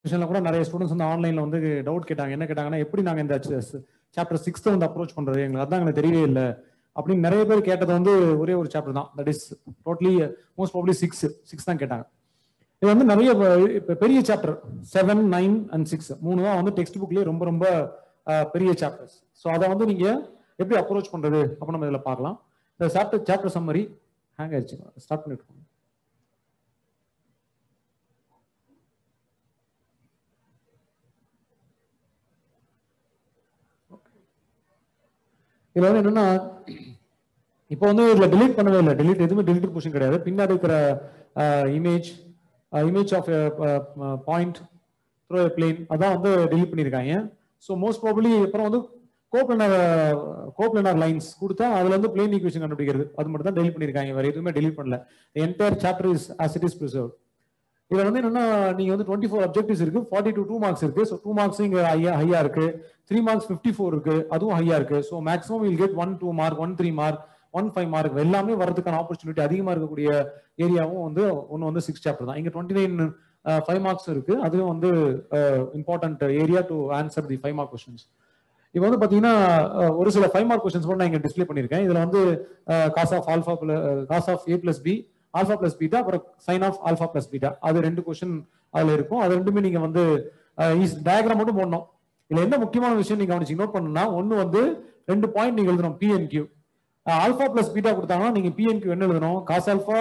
விஷயம்ல கூட நிறைய ஸ்டூடெண்ட்ஸ் வந்து ஆன்லைன்ல வந்து டவுட் கேட்டாங்க என்ன கேட்டாங்கன்னா எப்படி நாங்க இந்த சாப்டர் சிக்ஸ்த் வந்து அப்ரோச் பண்றது எங்களுக்கு அதான் எங்களுக்கு தெரியவே இல்லை அப்படின்னு நிறைய பேர் கேட்டது வந்து ஒரே ஒரு சாப்டர் தான் that is totally most probably six six தான் கேட்டாங்க இது வந்து நிறைய ப- இப்ப பெரிய chapter seven nine and six மூணு தான் வந்து டெக்ஸ்ட் புக்லயே ரொம்ப ரொம்ப அஹ், பெரிய சாப்டர்ஸ் ஸோ அதை வந்து நீங்க எப்படி அப்ரோச் பண்றது அப்ப நம்ம இதுல பார்க்கலாம் இந்த சாப்டர் சாப்டர் சம்மரி ஹேங் ஆயிடுச்சு ஸ்டார்ட் பண்ணிட்டு இருக்கோம். இதுல வந்து என்னன்னா இப்போ வந்து இதுல delete பண்ணவே இல்லை delete எதுவுமே delete பொசிஷன் கிடையாது பின்னாடி இருக்கிற image image of point through plane அதான் வந்து delete பண்ணியிருக்காங்க ஸோ மோஸ்ட் ப்ராபப்ளி அப்புறம் வந்து கோப்ளனார் கோப்ளனார் லைன்ஸ் கொடுத்தா அதுல இருந்து பிளேன் ஈக்குவேஷன் கண்டுபிடிக்கிறது அது மட்டும் தான் delete பண்ணியிருக்காங்க வேற எதுவுமே delete பண்ணல entire chapter is as it is preserved இதுல வந்து என்னன்னா நீங்க வந்து டுவெண்ட்டி ஃபோர் அப்ஜெக்டிவ்ஸ் இருக்கு ஃபார்ட்டி டூ டூ மார்க்ஸ் இருக்கு ஸோ டூ மார்க்ஸ் இங்க ஹையா ஹையா இருக்கு த்ரீ மார்க்ஸ் ஃபிஃப்டி ஃபோர் இருக்கு அதுவும் ஹையா இருக்கு so maximum will get one two mark one three mark one five mark எல்லாமே வரதுக்கான ஆப்பர்ச்சுனிட்டி அதிகமா இருக்கக்கூடிய ஏரியாவும் வந்து ஒன்று வந்து சிக்ஸ் சாப்டர் தான் இங்க டுவெண்ட்டி நைன் ஃபைவ் மார்க்ஸ் இருக்கு அதுவும் வந்து important area to answer the five mark questions இப்போ வந்து பாத்தீங்கன்னா அஹ், ஒரு சில ஃபைவ் மார்க் கொஸ்டின்ஸ் கூட நான் இங்க டிஸ்ப்ளே பண்ணியிருக்கேன் இதுல வந்து cos of alpha cos of A plus B alpha plus beta அப்புறம் sine of alpha plus beta அது ரெண்டு கொஸ்டின் அதுல இருக்கும் அது ரெண்டுமே நீங்க வந்து டயக்ராம் மட்டும் போடணும் இதுல என்ன முக்கியமான விஷயம் நீங்க கவனிச்சு நோட் பண்ணணும்னா ஒன்னு வந்து ரெண்டு பாயிண்ட் நீங்க எழுதணும் P and Q alpha plus beta கொடுத்தாங்கன்னா நீங்க பி அண்ட் கியூ என்ன எழுதணும் cos alpha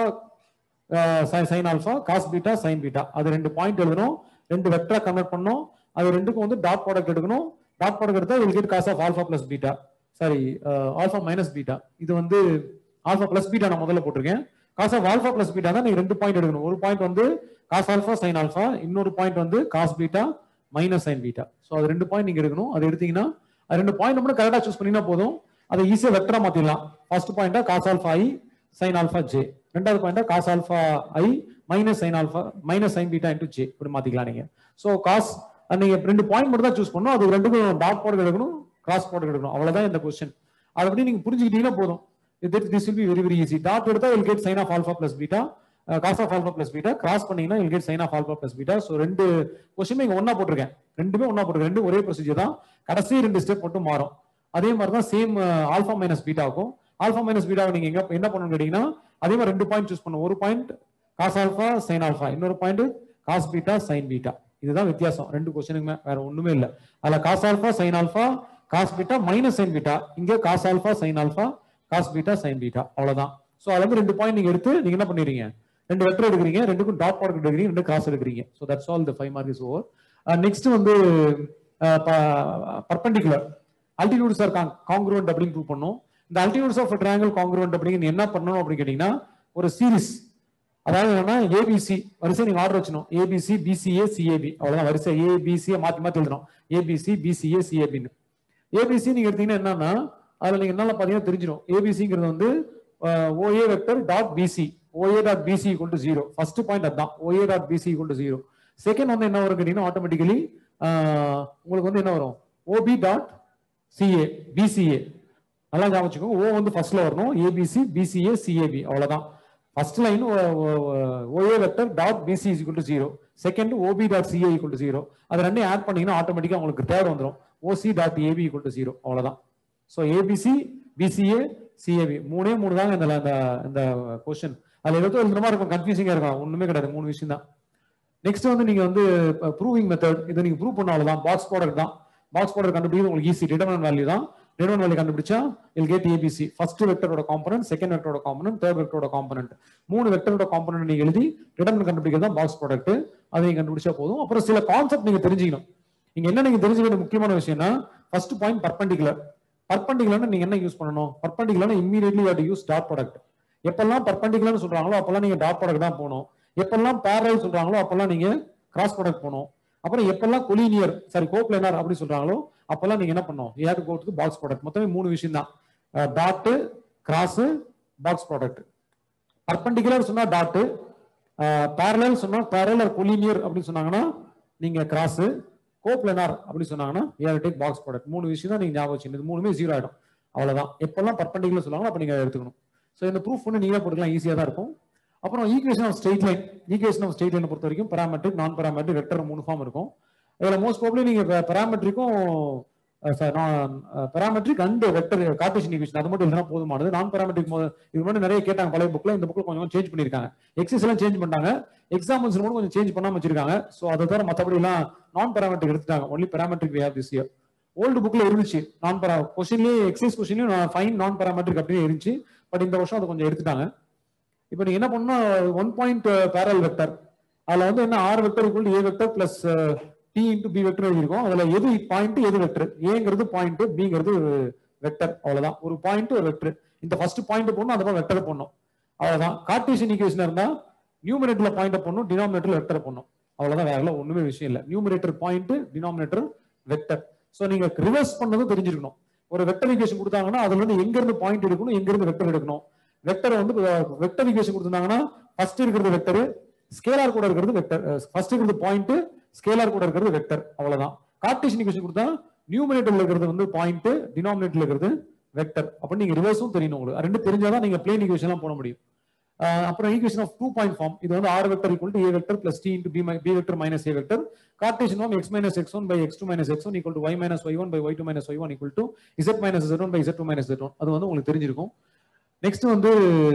sine alpha cos beta sine beta அது ரெண்டு பாயிண்ட் எழுதணும் ரெண்டு வெக்டரா கன்வெர்ட் பண்ணணும் அது ரெண்டுக்கும் வந்து டாட் ப்ராடக்ட் எடுக்கணும் டாட் ப்ராடக்ட் எடுத்தா will get cos of alpha plus beta sorry alpha minus beta இது வந்து ஆல்ஃபா பிளஸ் பீட்டா நான் முதல்ல போட்டிருக்கேன் cos of alpha plus beta தான் நீங்க ரெண்டு பாயிண்ட் எடுக்கணும் ஒரு பாயிண்ட் வந்து காஸ் ஆல்ஃபா சைன் ஆல்ஃபா இன்னொரு பாயிண்ட் வந்து cos beta minus sine beta so அது ரெண்டு பாயிண்ட் நீங்க எடுக்கணும் அது எடுத்தீங்கன்னா அது ரெண்டு பாயிண்ட் மட்டும் கரெக்டா சூஸ் பண்ணினா போதும் அதை ஈஸியா வெக்டரா மாத்திடலாம் ஃபர்ஸ்ட் பாயிண்டா cos alpha I sine alpha J ரெண்டாவது பாயிண்டா cos alpha I minus sine alpha minus sine beta into J இப்படி மாத்திக்கலாம் நீங்க ஸோ காஸ் நீங்க ரெண்டு பாயிண்ட் மட்டும் தான் சூஸ் பண்ணணும் அது ரெண்டுக்கும் டாட் ப்ராடக்ட் எடுக்கணும் கிராஸ் ப்ராடக்ட் எடுக்கணும் அவ்வளவுதான் இந்த கொஸ்டின் அதை பத்தி நீங்க புரிஞ்சுக்கிட்டீங்கன்னா போதும் this will be very very easy dot எடுத்தா will get sine of alpha plus beta cos of alpha plus beta cross பண்ணீங்கன்னா will get sine of alpha plus beta so ரெண்டு கொஸ்டின் இங்க ஒண்ணா போட்டிருக்கேன் ரெண்டுமே ஒண்ணா போட்டிருக்கேன் ரெண்டு ஒரே ப்ரொசீஜர் தான் கடைசி ரெண்டு ஸ்டெப் மட்டும் மாறும் அதே மாதிரி தான் சேம் ஆல்ஃபா மைனஸ் பீட்டாவுக்கும் ஆல்ஃபா மைனஸ் பீட்டாவை நீங்க எங்க என்ன பண்ணணும்னு கேட்டீங்கன்னா அதே மாதிரி ரெண்டு பாயிண்ட் சூஸ் பண்ணும் ஒரு point cos alpha sine alpha இன்னொரு point cos beta sine beta இதுதான் வித்தியாசம் ரெண்டு கொஸ்டினுக்குமே வேற ஒண்ணுமே இல்ல அதுல cos alpha sine alpha cos beta minus sine beta இங்க cos alpha sine alpha cos beta sine beta அவ்வளவுதான் சோ அதுல இருந்து ரெண்டு பாயிண்ட் நீங்க எடுத்து நீங்க என்ன பண்ணிடுறீங்க ரெண்டு வெக்டர் எடுக்கிறீங்க ரெண்டுக்கும் டாட் ப்ராடக்ட் எடுக்கிறீங்க ரெண்டு கிராஸ் எடுக்கிறீங்க so that's all the five mark is over next வந்து பர்பண்டிகுலர் அல்டிடியூட்ஸ் ஆர் காங்க்ருவன்ட் அப்படின்னு ப்ரூவ் பண்ணோம் இந்த அல்டிடியூட்ஸ் ஆஃப் ட்ரையாங்கிள் காங்க்ருவன்ட் அப்படின்னு என்ன பண்ணணும் அப்படின்னு கேட்டீங்கன்னா ஒரு சீரிஸ் அதாவது என்னன்னா ஏபிசி வரிசை நீங்க ஆர்டர் வச்சணும் ஏபிசி பிசிஏ சிஏபி அவ்வளவுதான் வரிசை ஏபிசியை மாத்தி மாத்தி எழுதணும் ஏபிசி பிசிஏ சிஏபின்னு ஏபிசி நீங்க எடுத்தீங்கன்னா என்னன்னா அதுல நீங்க என்னால பாத்தீங்கன்னா தெரிஞ்சிடும் ஏபிசிங்கிறது வந்து OA vector dot BC OA dot BC கொண்டு ஜீரோ ஃபர்ஸ்ட் பாயிண்ட் அதுதான் ஓஏ டாட் பிசி கொண்டு ஜீரோ செகண்ட் வந்து என்ன வரும் கேட்டீங்கன்னா ஆட்டோமேட்டிக்கலி உங்களுக்கு வந்து என்ன வரும் ஓபி டாட் சிஏ பிசிஏ நல்லா ஞாபகம் வச்சுக்கோங்க ஓ வந்து ஃபர்ஸ்ட்ல வரணும் ஏபிசி பிசிஏ சிஏபி அவ்வளவுதான் first line OA vector dot BC is equal to zero second OB dot CA equal to zero அது ரெண்டையும் ஆட் பண்ணீங்கன்னா ஆட்டோமேட்டிக்கா உங்களுக்கு தேர்ட் வந்துடும் OC dot AB equal to zero அவ்வளவுதான் ஸோ ஏபிசி பிசிஏ சிஏபி மூணே மூணு தாங்க இந்த இந்த இந்த கொஸ்டின் அதுல ஏதோ எழுதுற மாதிரி இருக்கும் கன்ஃபியூசிங்கா இருக்கும் ஒண்ணுமே கிடையாது மூணு விஷயம் தான் நெக்ஸ்ட் வந்து நீங்க வந்து ப்ரூவிங் மெத்தட் இதை நீங்க ப்ரூவ் பண்ண அவ்வளவுதான் பாக்ஸ் ப்ராடக்ட் தான் பாக்ஸ் ப்ராடக்ட் கண்டுபிடிக்கிறது உங்களுக்கு ஈஸி டிடர்மன் வேல்யூ தான் டிடர்மன் வேல்யூ கண்டுபிடிச்சா இல் கெட் ஏபிசி ஃபர்ஸ்ட் வெக்டரோட காம்பனன்ட் செகண்ட் வெக்டரோட காம்பனன்ட் தேர்ட் வெக்டரோட காம்பனன்ட் மூணு வெக்டரோட காம்பனன்ட் நீங்க எழுதி டிடர்மன் கண்டுபிடிக்கிறது தான் பாக்ஸ் ப்ராடக்ட் அதை நீங்க கண்டுபிடிச்சா போதும் அப்புறம் சில கான்செப்ட் நீங்க தெரிஞ்சுக்கணும் நீங்க என்ன நீங்க தெரிஞ்சுக்க வேண்டிய முக்கியமான விஷயம்னா ஃபர்ஸ்ட் பாயிண்ட் பர்பண்டிகுலர் பர்பண்டிகுலர்னு நீங்க என்ன யூஸ் பண்ணணும் பர்பண்டிகுலர்னு immediately you use dot product எப்பெல்லாம் பர்பண்டிகுலர்னு சொல்றாங்களோ அப்பெல்லாம் நீங்க டாட் ப்ராடக்ட் தான் போகணும் எப்பெல்லாம் பேரல் சொல்றாங்களோ அப்பெல்லாம் நீங்க கிராஸ் ப்ராடக்ட் போகணும் அப்புறம் எப்பெல்லாம் கொலினியர் சாரி கோப்ளேனார் அப்படி சொல்றாங்களோ அப்பெல்லாம் நீங்க என்ன பண்ணணும் ஏர் கோட்டுக்கு பாக்ஸ் ப்ராடக்ட் மொத்தமே மூணு விஷயம் தான் dot cross box product perpendicular சொன்னா டாட் பேரலல் சொன்னா பேரல் கொலினியர் அப்படின்னு சொன்னாங்கன்னா நீங்க கிராஸ் கோப்ளனார் அப்படி சொன்னாங்கன்னா ஏர் டேக் பாக்ஸ் ப்ராடக்ட் மூணு விஷயம் தான் நீங்க ஞாபகம் வச்சுக்கணும் இது மூணுமே ஜீரோ ஆயிடும் அவ்வளவுதான் எப்பெல்லாம் பர்பண்டிகுலர் சொல்லுவாங்களோ அப்ப நீங்க எடுத்துக்கணும் ஸோ இந்த ப்ரூஃப் பண்ணி நீங்களே போட்டுக்கலாம் ஈஸியா தான் இருக்கும் அப்புறம் equation of straight line equation of straight லைனை பொறுத்த வரைக்கும் பராமெட்ரிக் நான் பராமெட்ரிக் வெக்டர் மூணு ஃபார்ம் இருக்கும் இதுல மோஸ்ட் ப்ராப்ளம் நீங்க பராமெட்ரிக்கும் parametric and vector Cartesian equation அது மட்டும் இல்லைனா போதுமானது நான் பராமெட்ரிக் இது மட்டும் நிறைய கேட்டாங்க பழைய புக்ல இந்த புக்ல கொஞ்சம் சேஞ்ச் பண்ணிருக்காங்க எக்ஸஸ் எல்லாம் சேஞ்ச் பண்ணாங்க எக்ஸாம்பிள்ஸ் மட்டும் கொஞ்சம் சேஞ்ச் பண்ணாம வச்சிருக்காங்க ஸோ அதை தவிர மற்றபடி எல்லாம் நான் பராமெட்ரிக் எடுத்துட்டாங்க only parametric we have this year old புக்ல இருந்துச்சு நான் பரா கொஸ்டின்லயே எக்ஸைஸ் கொஸ்டின்லயும் ஃபைன் நான் பராமெட்ரிக் அப்படின்னு இருந்துச்சு பட் இந்த வருஷம் அதை கொஞ்சம் எடுத்துட்டாங்க இப்போ நீங்க என்ன பண்ணா ஒன் பாயிண்ட் பேரல் வெக்டர் அதுல வந்து என்ன R vector equal A vector plus T into B vector எழுதியிருக்கோம் அதுல எது பாயிண்ட் எது வெக்டர் ஏங்கிறது பாயிண்ட் பிங்கிறது வெக்டர் அவ்வளவுதான் ஒரு பாயிண்ட் ஒரு வெக்டர் இந்த ஃபர்ஸ்ட் பாயிண்ட் போடணும் அந்த வெக்டர் போடணும் அவ்வளவுதான் கார்டீசியன் ஈக்குவேஷன் இருந்தா நியூமினேட்டர்ல பாயிண்ட் போடணும் டினாமினேட்டர்ல வெக்டர் போடணும் அவ்வளவுதான் வேற ஒண்ணுமே விஷயம் இல்லை numerator point denominator vector so நீங்க ரிவர்ஸ் பண்ணதும் தெரிஞ்சிருக்கணும் ஒரு வெக்டர் ஈக்குவேஷன் கொடுத்தாங்கன்னா அதுல இருந்து எங்க இருந்து பாயிண்ட் எடுக்கணும் எங்க இருந்து வெக்டர் எடுக்கணும் வெக்டர் வந்து வெக்டர் ஈக்குவேஷன் கொடுத்திருந்தாங்கன்னா ஃபர்ஸ்ட் இருக்கிறது வெக்டர் ஸ்கேலார் கூட இருக்கிறது வெக்டர் ஃபர்ஸ்ட் இருக்கிறது பாயிண்ட் ஸ்கேலார் கூட இருக்கிறது வெக்டர் அவ்வளவுதான் கார்டேஷன் ஈக்குவேஷன் கொடுத்தா நியூமினேட்டர்ல இருக்கிறது வந்து பாயிண்ட் டினாமினேட்டர்ல இருக்கிறது வெக்டர் அப்ப நீங்க ரிவர்ஸும் தெரியணும் உங்களுக்கு ரெண்டு தெரிஞ்சாதான் நீங்க பிளேன் ஈக்குவேஷன் எல்லாம் போட முடியும் அப்புறம் equation of two point form இது வந்து R vector equal to A vector plus T into B B vector minus A vector Cartesian form X minus X one by X two minus X one equal to Y minus Y one by Y two minus Y one equal to Z minus Z one by Z two minus Z one அது வந்து உங்களுக்கு தெரிஞ்சிருக்கும் next வந்து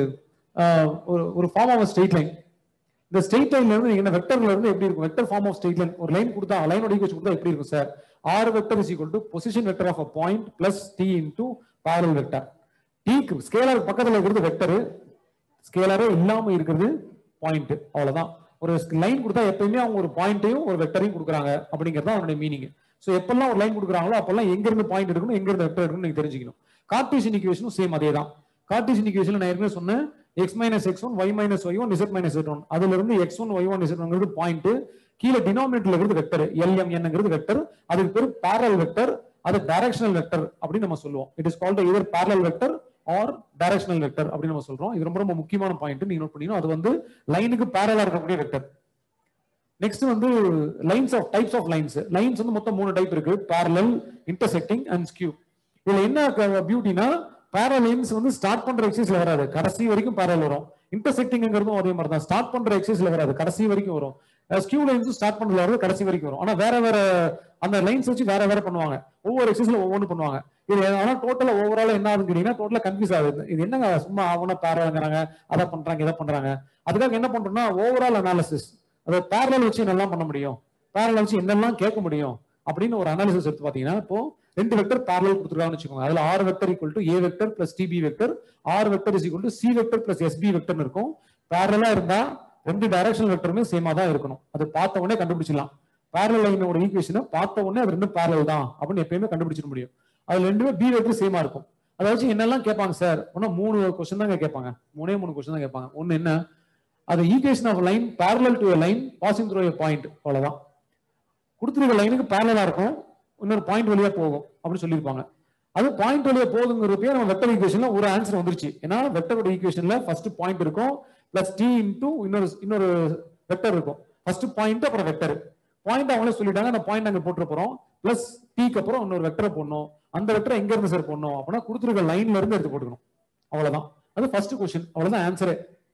ஒரு ஒரு form of straight line இந்த straight லைன்ல இருந்து நீங்க என்ன வெக்டர்ல இருந்து எப்படி இருக்கும் vector form of straight line ஒரு லைன் கொடுத்தா லைனோட ஈக்குவேஷன் கொடுத்தா எப்படி இருக்கும் sir R vector is equal to position vector of a point plus T into parallel vector டிக்கு ஸ்கேலர் பக்கத்துல இருக்கிறது வெக்டர் ஸ்கேலரே இல்லாம இருக்கிறது பாயிண்ட் அவ்வளவுதான் ஒரு லைன் கொடுத்தா எப்பயுமே அவங்க ஒரு பாயிண்ட்டையும் ஒரு வெக்டரையும் கொடுக்குறாங்க அப்படிங்கிறது தான் அவனுடைய மீனிங் ஸோ எப்பெல்லாம் ஒரு லைன் கொடுக்குறாங்களோ அப்பெல்லாம் எங்க இருந்து பாயிண்ட் எடுக்கணும் எங்க இருந்து வெக்டர் எடுக்கணும் நீங்க தெரிஞ்சுக்கணும் கார்டீசியன் ஈக்குவேஷனும் சேம் அதே தான் கார்டீசியன் ஈக்குவேஷன் நான் ஏற்கனவே சொன்னேன் X minus X one Y minus Y one Z minus Z one அதுல இருந்து X one Y one Z ஒன்ங்கிறது பாயிண்ட் கீழே டினாமினேட்டர்ல இருக்கிறது வெக்டர் எல்எம் என்னங்கிறது வெக்டர் அதுக்கு பேர் பேரல் வெக்டர் அது டைரக்ஷனல் வெக்டர் அப்படின்னு நம்ம சொல்லுவோம் it is called either parallel vector or directional vector அப்படின்னு நம்ம சொல்றோம் இது ரொம்ப ரொம்ப முக்கியமான பாயிண்ட் நீங்க நோட் பண்ணிக்கணும் அது வந்து லைனுக்கு பேரலா இருக்கக்கூடிய வெக்டர் நெக்ஸ்ட் வந்து lines of types of lines lines வந்து மொத்தம் மூணு டைப் இருக்கு பேரலல் இன்டர்செக்டிங் அண்ட் ஸ்கியூ இதுல என்ன பியூட்டினா பேரல் லைன்ஸ் வந்து ஸ்டார்ட் பண்ற எக்ஸைஸ்ல வராது கடைசி வரைக்கும் பேரல் வரும் இன்டர்செக்டிங்கிறதும் அதே மாதிரி தான் ஸ்டார்ட் பண்ற எக்ஸைஸ்ல வராது கடைசி வரைக்கும் வரும் ஸ்கியூ லைன்ஸும் ஸ்டார்ட் பண்றதுல வராது கடைசி வரைக்கும் வரும் ஆனா வேற வேற அந்த லைன்ஸ் வச்சு வேற வேற பண்ணுவாங்க ஒவ்வொரு எக்ஸைஸ்ல ஒவ்வொன்று பண்ணுவாங்க இது ஆனா டோட்டலா ஓவரால் என்ன ஆகுதுன்னு கேட்டீங்கன்னா டோட்டலா கன்ஃபியூஸ் ஆகுது இது என்னங்க சும்மா அவனா பேரலாங்கிறாங்க அதை பண்றாங்க இதை பண்றாங்க அதுக்காக என்ன பண்றோம்னா ஓவரால் அனாலிசிஸ் அதை பேரலல் வச்சு என்னெல்லாம் பண்ண முடியும் பேரலல் வச்சு என்னெல்லாம் கேட்க முடியும் அப்படின்னு ஒரு அனாலிசிஸ் எடுத்து பாத்தீங்கன்னா இப்போ ரெண்டு வெக்டர் பேரலல் கொடுத்துருக்காங்கன்னு வச்சுக்கோங்க அதுல R vector equal to A vector plus TB vector R vector is equal to C vector plus SB vector இருக்கும் பேரலா இருந்தா ரெண்டு டைரக்ஷனல் வெக்டருமே சேமா தான் இருக்கணும் அது பார்த்த உடனே கண்டுபிடிச்சிடலாம் பேரல் லைனோட ஈக்குவேஷனை பார்த்த உடனே அது ரெண்டும் பேரல் தான் அப்படின்னு எப்பயுமே கண்டுபிடிச்சிட முடியும் அதுல ரெண்டுமே பி வெக்டர் சேமா இருக்கும் அதை வச்சு என்னெல்லாம் கேட்பாங்க சார் ஒன்னா மூணு கொஸ்டின் தாங்க கேட்பாங்க மூணே மூணு கொஸ்டின் தான் கேட்பாங்க ஒன்னு என்ன அது equation of line parallel to line passing through point அவ்வளவுதான் கொடுத்துருக்க லைனுக்கு பேரலா இருக்கும் இன்னொரு பாயிண்ட் வழியா போகும் அப்படின்னு சொல்லியிருப்பாங்க அது பாயிண்ட் வழியா போகுங்கிறப்பே நம்ம வெக்டர் ஈக்குவேஷன்ல ஒரு ஆன்சர் வந்துருச்சு ஏன்னா வெக்டரோட ஈக்குவேஷன்ல ஃபர்ஸ்ட் பாயிண்ட் இருக்கும் பிளஸ் டி இன்டூ இன்னொரு இன்னொரு வெக்டர் இருக்கும் ஃபர்ஸ்ட் பாயிண்ட் அப்புறம் வெக்டர் பாயிண்ட் அவங்களே சொல்லிட்டாங்க அந்த பாயிண்ட் அங்க போட்டு போறோம் பிளஸ் டிக்கு அப்புறம் இன்னொரு வெக்டரை போடணும் அந்த வெக்டர் எங்க இருந்து சார் போடணும் அப்படின்னா கொடுத்துருக்க லைன்ல இருந்து எடுத்து போட்டுக்கணும் அவ்வளவுதான் அது ஃபர்ஸ்ட் கொஸ்டின் அவ்வளவுதான் ஆன்சரே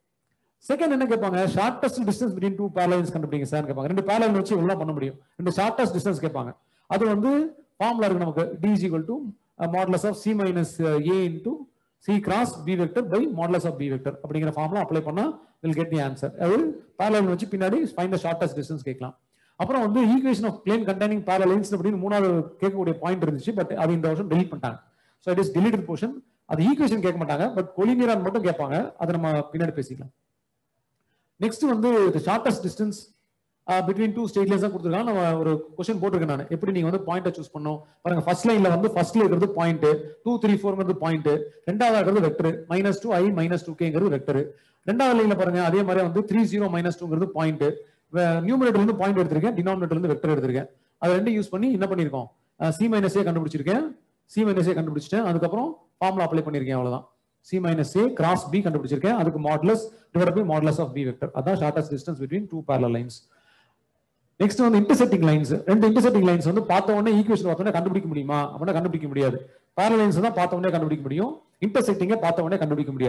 செகண்ட் என்ன கேட்பாங்க shortest distance between two parallel lines கண்டுபிடிங்க சார் கேட்பாங்க ரெண்டு பேரலைன் வச்சு எல்லாம் பண்ண முடியும் ரெண்டு ஷார்டஸ்ட் டிஸ்டன்ஸ் கேட்பாங்க அது வந்து ஃபார்முலா இருக்கு நமக்கு D is equal to modulus of C minus A into C cross B vector by modulus of B vector அப்படிங்கிற ஃபார்முலா அப்ளை பண்ணா வில் கெட் தி ஆன்சர் அது பேரலைன் வச்சு பின்னாடி ஃபைண்ட் த ஷார்டஸ்ட் டிஸ்டன்ஸ் கேட்கலாம் அப்புறம் வந்து equation of plane containing parallel lines அப்படின்னு மூணாவது கேட்கக்கூடிய பாயிண்ட் இருந்துச்சு பட் அது இந்த வருஷம் டெலிட் பண்ணிட்டாங்க so it is deleted portion அது ஈக்குவேஷன் கேட்க மாட்டாங்க பட் கொலினியரான் மட்டும் கேட்பாங்க அதை நம்ம பின்னாடி பேசிக்கலாம் நெக்ஸ்ட் வந்து shortest distance between two straight lines தான் கொடுத்துருக்காங்க நம்ம ஒரு கொஸ்டின் போட்டிருக்கேன் நான் எப்படி நீங்க வந்து பாயிண்ட்டை சூஸ் பண்ணணும் பாருங்க ஃபர்ஸ்ட் லைன்ல வந்து ஃபர்ஸ்ட்ல இருக்கிறது பாயிண்ட் டூ த்ரீ ஃபோர்ங்கிறது பாயிண்ட் ரெண்டாவது இருக்கிறது vector minus two I minus two கேங்கிறது வெக்டர் ரெண்டாவது லைன்ல பாருங்க அதே மாதிரி வந்து த்ரீ ஜீரோ மைனஸ் டூங்கிறது பாயிண்ட் நியூமினேட்டர் இருந்து பாயிண்ட் எடுத்திருக்கேன் டினாமினேட்டர் இருந்து வெக்டர் எடுத்திருக்கேன் அதை ரெண்டும் யூஸ் பண்ணி என்ன பண்ணிருக்கோம் சி மைனஸ் ஏ கண்டுபிடிச்சிருக்கேன் சி மைனஸ் ஏ கண்டுபிடிச்சிட்டேன் அதுக்கப்புறம் ஃபார்முலா அப்ளை பண்ணிருக்கேன் அவ்வளவுதான் C minus A cross B கண்டுபிடிச்சிருக்கேன் அதுக்கு modulus divide by modulus of B vector அதான் shortest distance between two parallel lines next வந்து இன்டர்செக்டிங் லைன்ஸ் ரெண்டு இன்டர்செக்டிங் லைன்ஸ் வந்து பார்த்த உடனே ஈக்குவேஷன் பார்த்த உடனே கண்டுபிடிக்க முடியுமா அப்படின்னா கண்டுபிடிக்க முடியாது பேரல் லைன்ஸ் தான் பார்த்த உடனே கண்டுபிடிக்க முடியும் இன்டர்செக்டிங்கை பார்த்த உடனே கண்டுபிடிக்க முடியாது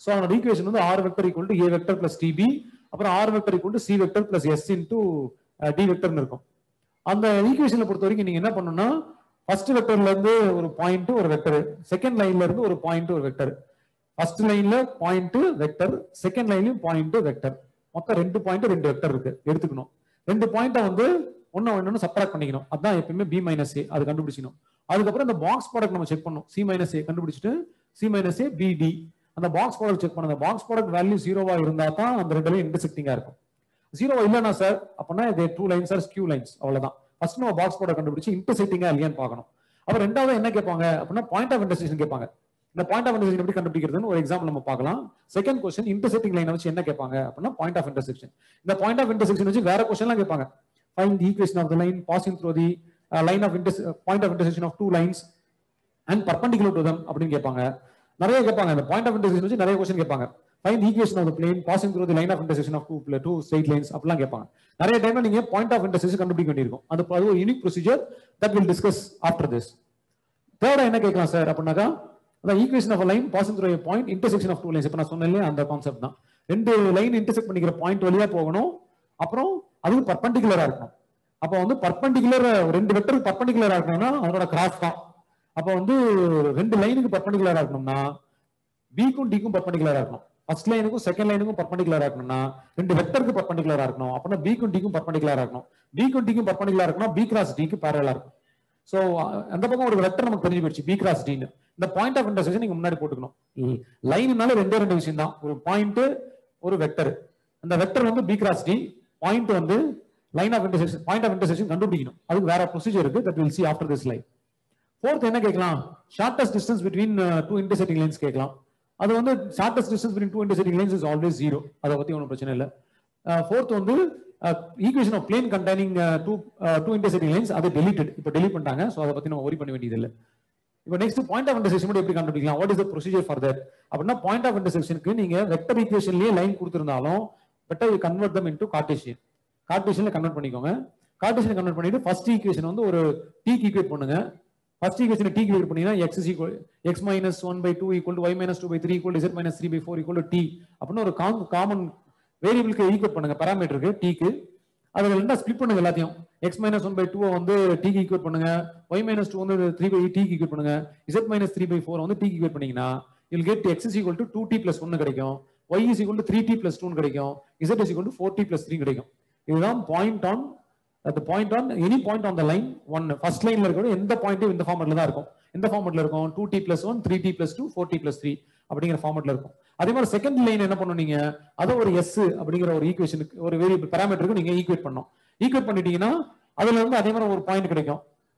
ஸோ அவனோட ஈக்குவேஷன் வந்து R vector equal to A vector plus TB அப்புறம் R vector equal to C vector plus S into T வெக்டர்னு இருக்கும் அந்த ஈக்குவேஷனை பொறுத்த வரைக்கும் நீங்க என்ன பண்ணணும்னா ஃபர்ஸ்ட் வெக்டர்ல இருந்து ஒரு பாயிண்ட் ஒரு வெக்டர் செகண்ட் லைன்ல இருந்து ஒரு பாயிண்ட் ஒரு வெக்டர் ஃபர்ஸ்ட் லைன்ல பாயிண்ட் வெக்டர் செகண்ட் லைன்லயும் பாயிண்ட் வெக்டர் மொத்தம் ரெண்டு பாயிண்ட் ரெண்டு வெக்டர் இருக்கு எடுத்துக்கணும் ரெண்டு பாயிண்ட்டை வந்து ஒன்னு ஒன்னு சப்ராக்ட் பண்ணிக்கணும் அதான் எப்பயுமே பி மைனஸ் ஏ அது கண்டுபிடிக்கணும் அதுக்கப்புறம் இந்த பாக்ஸ் ப்ராடக்ட் நம்ம செக் பண்ணணும் சி மைனஸ் ஏ கண்டுபிடிச்சிட்டு சி மைனஸ் ஏ பிடி அந்த பாக்ஸ் ப்ராடக்ட் செக் பண்ணுங்க பாக்ஸ் ப்ராடக்ட் வேல்யூ ஜீரோவா இருந்தா தான் அந்த ரெண்டு லைன் இன்டர்செக்டிங்கா இருக்கும் ஜீரோவா இல்லைனா சார் அப்படின்னா இது two lines are skew lines அவ்வளவுதான் ஃபர்ஸ்ட் நம்ம பாக்ஸ் ப்ராடக்ட் கண்டுபிடிச்சு இன்டர்செக்டிங்கா இல்லையான்னு பார்க்கணும் அப்புறம் ரெண்டாவது என்ன கேட்பாங்க அப்படின்னா பாயிண்ட் ஆஃப் இன்டர்செக்ஷன் கேட்பாங்க இந்த பாயிண்ட் ஆஃப் இன்டர்செக்ஷன் எப்படி கண்டுபிடிக்கிறதுன்னு ஒரு எக்ஸாம்பிள் நம்ம பார்க்கலாம் செகண்ட் கொஸ்டின் இன்டர்செக்டிங் லைனை வச்சு என்ன கேட்பாங்க அப்படின்னா பாயிண்ட் ஆஃப் இன்டர்செக்ஷன் இந்த பாயிண்ட் ஆஃப் இன்டர்செக்ஷன் வச்சு வேற கொஸ்டின்லாம் கேட்பாங்க find the equation of the line passing through the line of inter point of intersection of two lines and perpendicular to them அப்படின்னு கேட்பாங்க நிறைய கேட்பாங்க இந்த பாயிண்ட் ஆஃப் இன்டர்செக்ஷன் வச்சு நிறைய கொஸ்டின் கேட்பாங்க find equation of the plane passing through the line of intersection of two two straight lines அப்படிலாம் கேட்பாங்க நிறைய டைம்ல நீங்க பாயிண்ட் ஆஃப் இன்டர்செக்ஷன் கண்டுபிடிக்க வேண்டியிருக்கும் அது அது ஒரு unique procedure that will discuss after this தேர்டா என்ன கேட்கலாம் சார் அப்படின்னாக்கா அதான் equation of line passing through point intersection of two lines இப்போ நான் சொன்னேன் இல்லையா அந்த கான்செப்ட் தான் ரெண்டு லைன் இன்டர்செக்ட் பண்ணிக்கிற பாயிண்ட் வழியா போகணும் அப்புறம் அதுவும் பர்பண்டிகுலரா இருக்கணும் அப்போ வந்து பர்பண்டிகுலர் ரெண்டு வெக்டர் பர்பண்டிகுலரா இருக்கணும்னா அதோட கிராஸ் தான் அப்போ வந்து ரெண்டு லைனுக்கு பர்பண்டிகுலரா இருக்கணும்னா பிக்கும் டிக்கும் பர்பண்டிகுலரா இருக்கணும் ஃபர்ஸ்ட் லைனுக்கும் செகண்ட் லைனுக்கும் பர்பண்டிகுலரா இருக்கணும்னா ரெண்டு வெக்டருக்கு பர்பண்டிகுலரா இருக்கணும் அப்படின்னா பிக்கும் டிக்கும் பர்பண்டிகுலரா இருக்கணும் பிக்கும் டிக்கும் பர்பண்டிகுலரா இருக்கணும் பி கிராஸ் டிக்கு பேரலா இருக்கும் சோ அந்த பக்கம் ஒரு வெக்டர் நமக்கு தெரிஞ்சு போயிடுச்சு பி கிராஸ் டின்னு இந்த பாயிண்ட் ஆஃப் இன்டர்செக்ஷன் நீங்க முன்னாடி போட்டுக்கணும் லைன்னால ரெண்டே ரெண்டு விஷயம் தான் ஒரு பாயிண்ட் ஒரு வெக்டர் அந்த வெக்டர் வந்து பி கிராஸ் டி பாயிண்ட் வந்து line of intersection point of intersection கண்டுபிடிக்கணும் அதுக்கு வேற ப்ரொசீஜர் இருக்கு that will see after this line fourth என்ன கேட்கலாம் shortest distance between two intersecting lines கேட்கலாம் அது வந்து shortest distance between two intersecting lines is always zero அதை பத்தி ஒன்றும் பிரச்சனை இல்லை ஃபோர்த் வந்து equation of plane containing two two intersecting lines அதை டெலிட்டட் இப்போ டெலிட் பண்ணிட்டாங்க ஸோ அதை பத்தி நம்ம ஒரி பண்ண வேண்டியது இல்லை இப்போ நெக்ஸ்ட் பாயிண்ட் ஆஃப் இன்டர்செக்ஷன் மட்டும் எப்படி கண்டுபிடிக்கலாம் what is the procedure for that அப்படின்னா பாயிண்ட் ஆஃப் இன்டர்செக்ஷனுக்கு நீங்க வெக்டர் ஈக்குவேஷன்லயே லைன் கொடுத்திருந்தாலும் better you convert them into cartesian கார்டேஷன்ல கன்வெர்ட் பண்ணிக்கோங்க கார்டேஷன் கன்வெர்ட் பண்ணிட்டு ஃபர்ஸ்ட் ஈக்குவேஷன் வந்து ஒரு டீக்கு ஈக்குவேட் பண்ணுங்க ஃபர்ஸ்ட் ஈக்குவேஷன் டீ ஈக்குவேட் பண்ணீங்கன்னா X is equal X minus one by two equal to Y minus two by three equal Z minus three by four equal to T அப்படின்னு ஒரு common வேரியபிளுக்கு equate பண்ணுங்க பேராமீட்டருக்கு டீக்கு அதுல ரெண்டா split பண்ணுங்க எல்லாத்தையும் X minus one by two வந்து டீக்கு ஈக்குவேட் பண்ணுங்க ஒய் மைனஸ் டூ வந்து த்ரீ பை டீக்கு ஈக்குவேட் பண்ணுங்க Z minus three by four வந்து டீக்கு ஈக்குவேட் பண்ணீங்கன்னா I'll get X is equal to two T plus ஒன்னு கிடைக்கும் Y is equal to three T plus டூன்னு கிடைக்கும் Z is equal to four T plus three கிடைக்கும் இதுதான் point on at the point on any point on the line one first லைன்ல இருக்கிற எந்த பாயிண்ட்டும் இந்த ஃபார்மட்ல தான் இருக்கும் எந்த ஃபார்மட்ல இருக்கும் two T plus one three T plus two four T plus three அப்படிங்கிற ஃபார்மட்ல இருக்கும் அதே மாதிரி செகண்ட் லைன் என்ன பண்ணும் நீங்க அதை ஒரு எஸ் அப்படிங்கிற ஒரு ஈக்குவேஷனுக்கு ஒரு வேரியபிள் பேராமீட்டருக்கு நீங்க ஈக்குவேட் பண்ணணும் ஈக்குவேட் பண்ணிட்டீங்கன்னா அதுல இருந்து அதே மாதிரி ஒரு பாயிண்ட் கிடைக்கும்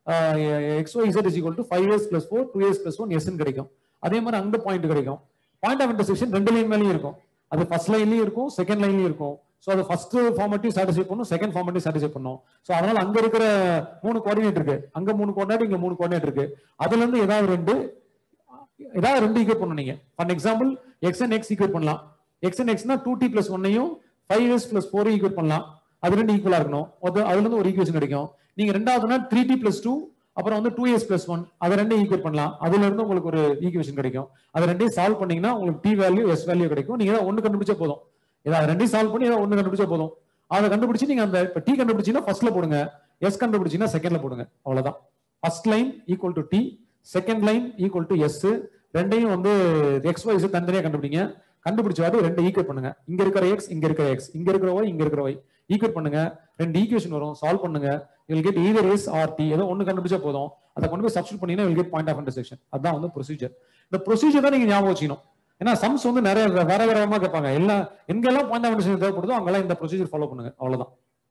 X Y Z is equal to five years plus four two years plus one எஸ்ன்னு கிடைக்கும் அதே மாதிரி அந்த பாயிண்ட் கிடைக்கும் பாயிண்ட் ஆஃப் இன்டர்செக்ஷன் ரெண்டு லைன் மேலேயும் இருக்கும் அது ஃபர்ஸ்ட் லைன்லயும் இருக்கும் செகண்ட் லைன்லயும் இருக்கும் ஸோ அது ஃபர்ஸ்ட் ஃபார்மட்டையும் சாட்டிஸ்ஃபை பண்ணும் செகண்ட் ஃபார்மட்டையும் சாட்டிஸ்ஃபை பண்ணும் ஸோ அதனால அங்க இருக்கிற மூணு கோஆர்டினேட் இருக்கு அங்க மூணு கோஆர்டினேட் இங்க மூணு கோஆர்டினேட் இருக்கு அதுல இருந்து ஏதாவது ரெண்டு ஏதாவது ரெண்டு ஈக்குவேட் பண்ணணும் நீங்க for example X and X equate பண்ணலாம் எக்ஸ் அண்ட் எக்ஸ்னா டூ டி பிளஸ் ஒன்னையும் five years plus four equate பண்ணலாம் அது ரெண்டு ஈக்குவலா இருக்கணும் அது அதுல இருந்து ஒரு ஈக்குவேஷன் கிடைக்கும் நீங்க ரெண்டாவதுனா த்ரீ டி பிளஸ் டூ அப்புறம் வந்து டூ இயர்ஸ் பிளஸ் ஒன் அதை ரெண்டும் ஈக்குவேட் பண்ணலாம் அதுல இருந்து உங்களுக்கு ஒரு ஈக்குவேஷன் கிடைக்கும் அதை ரெண்டையும் சால்வ் பண்ணீங்கன்னா உங்களுக்கு டி வேல்யூ எஸ் வேல்யூ கிடைக்கும் நீங்க ஏதாவது ஒன்று கண்டுபிடிச்சா போதும் ஏதாவது ரெண்டையும் சால்வ் பண்ணி ஏதாவது ஒன்று கண்டுபிடிச்சா போதும் அதை கண்டுபிடிச்சு நீங்க அந்த இப்போ டி கண்டுபிடிச்சீங்கன்னா ஃபர்ஸ்ட்ல போடுங்க எஸ் கண்டுபிடிச்சீங்கன்னா செகண்ட்ல போடுங்க அவ்வளவுதான் first line equal to T second line equal to S ரெண்டையும் வந்து எக்ஸ் ஒய் தனித்தனியா கண்டுபிடிங்க கண்டுபிடிச்ச வாட்டி ரெண்டு ஈக்குவேட் பண்ணுங்க இங்க இருக்கிற எக்ஸ் இங்க இருக்கிற எக்ஸ் இங்க இருக்கிற ஒய் இங்க இருக்கிற ஒய் ஈக்குவேட் பண்ணுங்க ரெண்டு ஈக்குவேஷன் வரும் சால்வ் பண்ணுங்க will get either S or T ஏதோ ஒன்னு கண்டுபிடிச்சா போதும் அதை கொண்டு போய் சப்ஸ்டிட் பண்ணீங்கன்னா will get point of intersection அதான் வந்து ப்ரொசீஜர் இந்த ப்ரொசீஜர் தான் நீங்க ஞாபகம் வச்சுக்கணும் ஏன்னா சம்ஸ் வந்து நிறைய வேற வேற விதமா கேட்பாங்க எல்லாம் எங்கெல்லாம் பாயிண்ட் ஆஃப் இன்டர்செக்ஷன் தேவைப்படுதோ அங்கெல்லாம் இந்த ப்ரொசீஜர் ஃபாலோ பண்ணுங்க அவ்வளவுதான்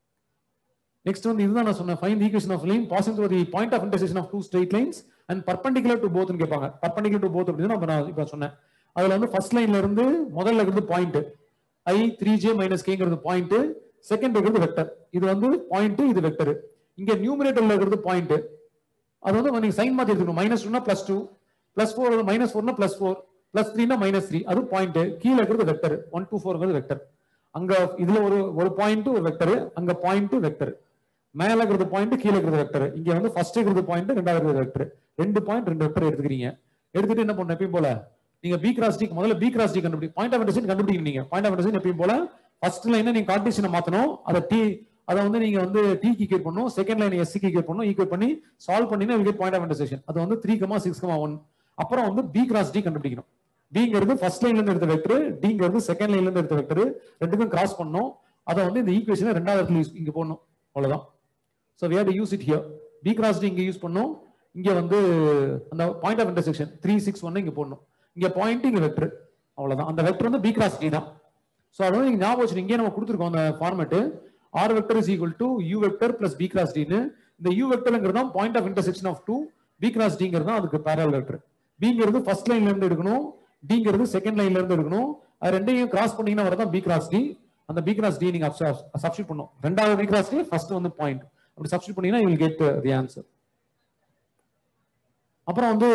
நெக்ஸ்ட் வந்து இதுதான் நான் சொன்னேன் fine equation of line passing through the point of intersection of two straight lines and perpendicular to போத்னு கேட்பாங்க பர்பண்டிகுலர் டு போத் அப்படின்னு நம்ம நான் இப்போ சொன்னேன் அதுல வந்து ஃபர்ஸ்ட் லைன்ல இருந்து முதல்ல இருந்து point I three J minus கேங்கிறது பாயிண்ட் செகண்ட் இருக்கிறது வெக்டர் இது வந்து பாயிண்ட் இது வெக்டர் இங்க நியூமரேட்டர்ல இருக்கிறது பாயிண்ட் அது வந்து நீங்க சைன் மாத்தி எடுத்துக்கணும் மைனஸ் டூனா plus two plus four minus ஃபோர்னா பிளஸ் ஃபோர் பிளஸ் த்ரீனா மைனஸ் த்ரீ அது பாயிண்ட் கீழே இருக்கிறது வெக்டர் ஒன் டூ ஃபோர்ங்கிறது வெக்டர் அங்க இதுல ஒரு ஒரு பாயிண்ட் ஒரு வெக்டர் அங்க பாயிண்ட் வெக்டர் மேல இருக்கிறது பாயிண்ட் கீழே இருக்கிறது வெக்டர் இங்க வந்து ஃபர்ஸ்ட் இருக்கிறது பாயிண்ட் ரெண்டாவது இருக்கிறது வெக்டர் ரெண்டு பாயிண்ட் ரெண்டு வெக்டர் எடுத்துக்கிறீங்க எடுத்துட்டு என்ன பண்ணணும் எப்பயும் போல நீங்க பி கிராஸ் டி முதல்ல பி கிராஸ் டி கண்டுபிடி பாயிண்ட் ஆஃப் இன்டர்செக்ஷன் கண்டுபிடிக்கணும் நீங்க பாயிண்ட் ஆஃப் இன்டர்செக்ஷன் எப்பயும் போல ஃபர்ஸ்ட் லைன் நீங்க கார்டீசியனை மாத்தணும் அதை டி அதை வந்து நீங்க வந்து டி ஈக்குவேட் பண்ணணும் செகண்ட் லைன் எஸ்சி ஈக்குவேட் பண்ணணும் ஈக்குவேட் பண்ணி சால்வ் பண்ணினா வில் பாயிண்ட் ஆஃப் இன்டர்செக்ஷன் அது வந்து three comma six comma one அப்புறம் வந்து பி கிராஸ் டி கண்டுபிடிக்கணும் பிங்கிறது ஃபர்ஸ்ட் லைன்ல இருந்து எடுத்த வெக்டர் டிங்கிறது செகண்ட் லைன்ல இருந்து எடுத்த வெக்டர் ரெண்டுக்கும் கிராஸ் பண்ணணும் அதை வந்து இந்த ஈக்குவேஷன் ரெண்டாவது இடத்துல யூஸ் இங்க போடணும் அவ்வளவுதான் so we have to use it here B cross D இங்க யூஸ் பண்ணணும் இங்க வந்து அந்த point of intersection three six ஒன்னு இங்க போடணும் இங்க பாயிண்ட் இங்க வெக்டர் அவ்வளவுதான் அந்த வெக்டர் வந்து பி கிராஸ் டி தான் ஸோ அது வந்து நீங்க ஞாபகம் வச்சு இங்கே நம்ம கொடுத்துருக்கோம் அந்த format or vector is equal to U vector plus B cross டின்னு இந்த யூ வெக்டர்ங்கிறது தான் point of intersection of two B cross டிங்கிறது தான் அதுக்கு பேரல் வெக்டர் பிங்கிறது ஃபர்ஸ்ட் லைன்ல இருந்து எடுக்கணும் டிங்கிறது செகண்ட் லைன்ல இருந்து எடுக்கணும் அது ரெண்டையும் கிராஸ் பண்ணீங்கன்னா வரதான் பி கிராஸ் டி அந்த பி கிராஸ் டி நீங்க சப்ஸ்டிட் பண்ணும் ரெண்டாவது பி கிராஸ் டி ஃபர்ஸ்ட் வந்து பாயிண்ட் அப்படி சப்ஸ்டிட் பண்ணீங்கன்னா யூ கெட் தி ஆன்சர் அப்புறம் வந்து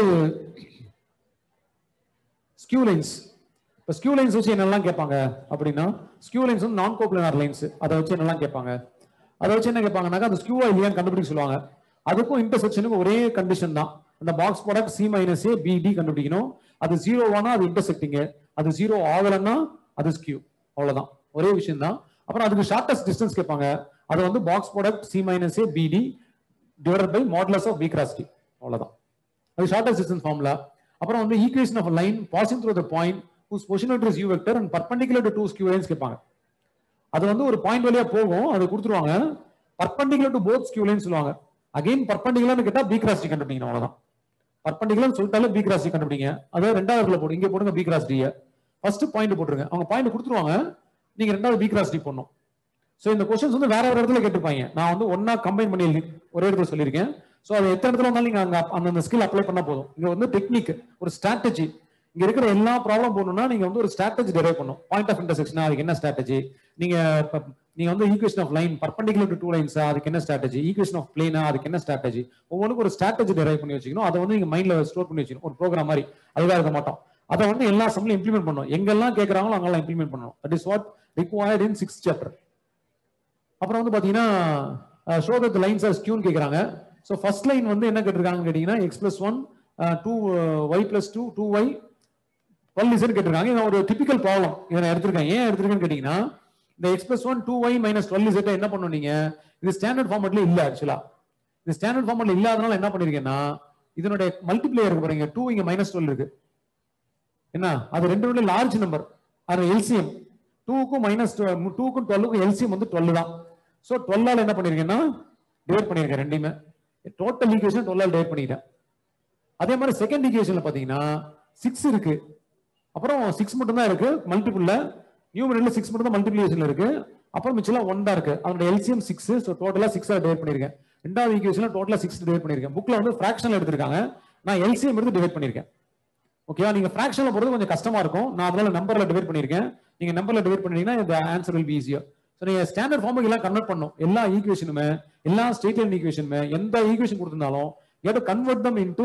ஸ்கியூ லைன்ஸ் இப்போ ஸ்கியூ லைன்ஸ் வச்சு என்னெல்லாம் கேட்பாங்க அப்படின்னா ஸ்கியூ லைன்ஸ் வந்து நான் கோப்ளனார் லைன்ஸ் அதை வச்சு என்னெல்லாம் கேட்பாங்க அதை வச்சு என்ன கேட்பாங்கன்னாக்கா அந்த ஸ்கியூவா இல்லையான்னு கண்டுபிடிக்க சொல்லுவாங்க அதுக்கும் இன்டர்செக்ஷனுக்கும் ஒரே கண்டிஷன் தான் அந்த box product C minus A B D கண்டுபிடிக்கணும் அது ஜீரோவானா அது இன்டர்செக்டிங் அது ஜீரோ ஆகலைன்னா அது ஸ்கியூ அவ்வளவுதான் ஒரே விஷயம் தான் அப்புறம் அதுக்கு ஷார்டஸ்ட் டிஸ்டன்ஸ் கேட்பாங்க அது வந்து box product C minus A B D divided by modulus of B cross D அவ்வளவுதான் அது ஷார்டஸ்ட் டிஸ்டன்ஸ் ஃபார்முலா அப்புறம் வந்து equation of line passing through the point whose position vector is u vector and perpendicular to two skew lines கேட்பாங்க அது வந்து ஒரு point வழியா போகும் அது கொடுத்துருவாங்க perpendicular to both skew line சொல்லுவாங்க அகைன் பர்பண்டிகுலர்னு கேட்டா பி கிராஸ் டி கண்டுபிடிக்கணும் அவ்வளவுதான் பர்பண்டிகுலர் சொல்லிட்டாலே பி கிராஸ் டி கண்டுபிடிங்க அதாவது ரெண்டாவது இடத்துல போடு இங்க போடுங்க B cross D first point போட்டுருங்க அவங்க பாயிண்ட் கொடுத்துருவாங்க நீங்க ரெண்டாவது பி கிராஸ் டி போடணும் சோ இந்த கொஸ்டின்ஸ் வந்து வேற ஒரு இடத்துல கேட்டிருப்பாங்க நான் வந்து ஒன்னா கம்பைன் பண்ணி எழுதி ஒரே இடத்துல சொல்லியிருக்கேன் சோ அது எத்தனை இடத்துல வந்தாலும் நீங்க அங்க அந்த ஸ்கில் அப்ளை பண்ணா போதும் இங்க வந்து டெக்னிக் ஒரு ஸ்ட்ராட்டஜி இங்க இருக்கிற எல்லா ப்ராப்ளம் போடணும்னா நீங்க வந்து ஒரு ஸ்ட்ராட்டஜி டெரைவ் பண்ணும் பாயிண்ட் ஆஃப் இன்டர்செக்ஷன் அதுக்கு என்ன ஸ்ட்ராட்டஜி நீங்க இப்ப நீங்க வந்து equation of line perpendicular to two lines அதுக்கு என்ன ஸ்ட்ராட்டஜி ஈக்குவேஷன் ஆஃப் பிளேனா அதுக்கு என்ன ஸ்ட்ராட்டஜி ஒவ்வொன்றுக்கும் ஒரு ஸ்ட்ராட்டஜி டெரைவ் பண்ணி வச்சுக்கணும் அதை வந்து நீங்க மைண்ட்ல ஸ்டோர் பண்ணி வச்சுக்கணும் ஒரு ப்ரோக்ராம் மாதிரி அதுதான் இருக்க மாட்டோம் அதை வந்து எல்லா சம்லையும் இம்ப்ளிமெண்ட் பண்ணணும் எங்கெல்லாம் கேட்கறாங்களோ அங்கெல்லாம் இம்ப்ளிமெண்ட் பண்ணணும் that is what required in six chapter அப்புறம் வந்து பாத்தீங்கன்னா ஷோ தட் லைன்ஸ் ஆர் ஸ்கியூன் கேட்கறாங்க ஸோ ஃபர்ஸ்ட் லைன் வந்து என்ன கேட்டிருக்காங்கன்னு கேட்டீங்கன்னா X plus one two Y plus two two Y twelve Z கேட்டிருக்காங்க இது ஒரு டிபிக்கல் ப்ராப்ளம் இதை நான் எடுத்திருக்கேன் ஏன் எடுத்திருக்கேன்னு கேட்டீங்கன்னா இந்த X plus one two Y minus twelve Z என்ன பண்ணும் நீங்க இது ஸ்டாண்டர்ட் ஃபார்மட்ல இல்ல ஆக்சுவலா இது ஸ்டாண்டர்ட் ஃபார்மட்ல இல்லாதனால என்ன பண்ணிருக்கேன்னா இதனுடைய மல்டிப்ளேயர் இருக்கு பாருங்க டூ இங்க மைனஸ் டுவெல் இருக்கு என்ன அது ரெண்டு லார்ஜ் நம்பர் அது எல்சிஎம் டூக்கும் மைனஸ் டூக்கும் டுவெல்லுக்கும் எல்சிஎம் வந்து டுவெல் தான் ஸோ டுவெல்லால் என்ன பண்ணிருக்கேன்னா டிவைட் பண்ணிருக்கேன் ரெண்டையுமே டோட்டல் ஈக்குவேஷன் டுவெல்லால் டிவைட் பண்ணிட்டேன் அதே மாதிரி செகண்ட் ஈக்குவேஷன்ல பாத்தீங்கன்னா சிக்ஸ் இருக்கு அப்புறம் சிக்ஸ் மட்டும் தான் இருக்கு மல்டிபிள்ல நியூமரேட்ல சிக்ஸ் மட்டும் தான் மல்டிபிளிகேஷன்ல இருக்கு அப்புறம் மிச்சம் ஒன் தான் இருக்கு அதோட எல்சிஎம் சிக்ஸ் ஸோ டோட்டலா சிக்ஸ் டிவைட் பண்ணிருக்கேன் ரெண்டாவது ஈக்குவேஷன்ல டோட்டலா சிக்ஸ் டிவைட் பண்ணிருக்கேன் புக்ல வந்து ஃபிராக்ஷன் எடுத்திருக்காங்க நான் எல்சிஎம் எடுத்து டிவைட் பண்ணிருக்கேன் ஓகேவா நீங்க ஃபிராக்ஷன்ல போறது கொஞ்சம் கஷ்டமா இருக்கும் நான் அதனால நம்பர்ல டிவைட் பண்ணிருக்கேன் நீங்க நம்பர்ல டிவைட் பண்ணீங்கன்னா இந்த answer will be easier so நீங்க ஸ்டாண்டர்ட் ஃபார்முக்கு எல்லாம் கன்வெர்ட் பண்ணும் எல்லா ஈக்குவேஷனுமே எல்லா ஸ்டேட் லைன் ஈக்குவேஷனுமே எந்த ஈக்குவேஷன் கொடுத்திருந்தாலும் you to convert them into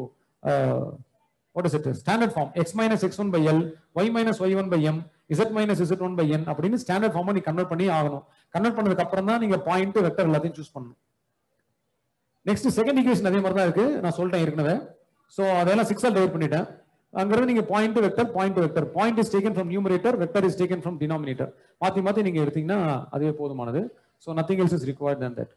what is it standard form X minus X one by L Y minus Y one by M Z minus Z one by N அப்படின்னு standard form நீ convert பண்ணி ஆகணும் convert பண்ணதுக்கு அப்புறம் தான் நீங்க point vector எல்லாத்தையும் choose பண்ணணும் நெக்ஸ்ட் செகண்ட் ஈக்குவேஷன் அதே மாதிரி தான் இருக்கு நான் சொல்லிட்டேன் ஏற்கனவே ஸோ அதெல்லாம் சிக்ஸால் டிவைட் பண்ணிட்டேன் அங்கிருந்து நீங்க point vector point vector point is taken from numerator vector is taken from denominator மாத்தி மாத்தி நீங்க எடுத்தீங்கன்னா அதுவே போதுமானது so nothing else is required than that